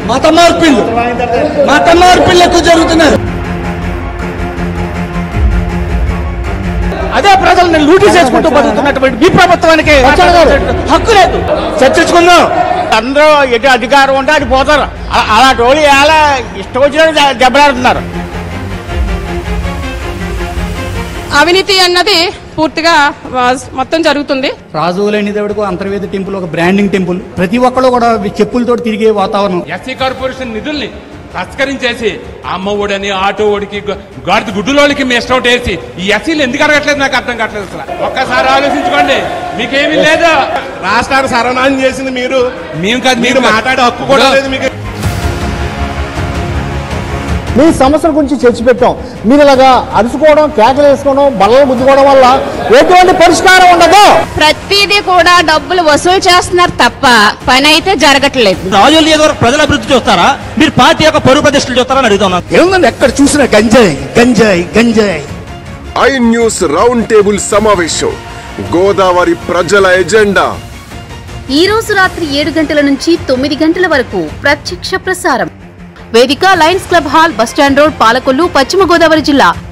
మత మార్పిళ్ళు మత మార్పిళ్ళు ఎక్కువ జరుగుతున్నాయి అదే ప్రజలను లూటీ చేసుకుంటూ బతుకుతున్నటువంటి మీ ప్రభుత్వానికి హక్కు లేదు చర్చించుకుందాం అందరూ ఎటు అధికారం ఉంటే అది పోతారు అ- అలాంటి వాళ్ళు ఎలా ఇష్టం వచ్చినట్టు దె- దెబ్బలాడుతున్నారు అవినీతి అన్నది పూర్తిగా ఆ, మొత్తం జరుగుతుంది రాజువులేని దేవుడికి అంతర్వేది టెంపుల్ ఒక బ్రాండింగ్ టెంపుల్ ప్రతి ఒక్కళ్ళు కూడా చెప్పులతో తిరిగే వాతావరణం ఎస్సీ కార్పొరేషన్ నిధుల్ని తస్కరించేసి అమ్మ ఒడని ఆటో ఓడికి గు- గాడిద గుడ్డులోనికి మీ ఇష్టం ఒకటి వేసి ఈ ఎస్సీలు ఎందుకు అడగట్లేదు నాకు అర్థం కావట్లేదు అసలు ఒక్కసారి ఆలోచించుకోండి మీకేమీ లేదు రాష్ట్రాన్ని సర్వనాశనం చేసింది మీరు మేము కాదు మీరు కాదు. మాట్లాడే హక్కు కూడా లేదు మీకు మీ సమస్యల గురించి చర్చ పెట్టాం మీరు ఇలాగా అరుచుకోవడం కేకలు వేసుకోవడం బల్లలు గుద్దుకోవడం వల్ల ఎటువంటి పరిష్కారం ఉండదు ప్రతిదీ కూడా డబ్బులు వసూలు చేస్తున్నారు తప్ప పని అయితే జరగట్లేదు రాజులు ఏదో ప్రజల అభివృద్ధి చూస్తారా మీరు పార్టీ యొక్క పరువు ప్రతిష్టలు చూస్తారని అడుగుతున్నాను ఏముందండి ఎక్కడ చూసినా గంజాయి గంజాయి గంజాయి ఐ న్యూస్ రౌండ్ టేబుల్ సమావేశం గోదావరి ప్రజల ఎజెండా ఈ రోజు రాత్రి ఏడు గంటల నుంచి తొమ్మిది గంటల వరకు ప్రత్యక్ష ప్రసారం వేదిక Lions club hall bus stand road Palakollu పశ్చిమ గోదావరి జిల్లా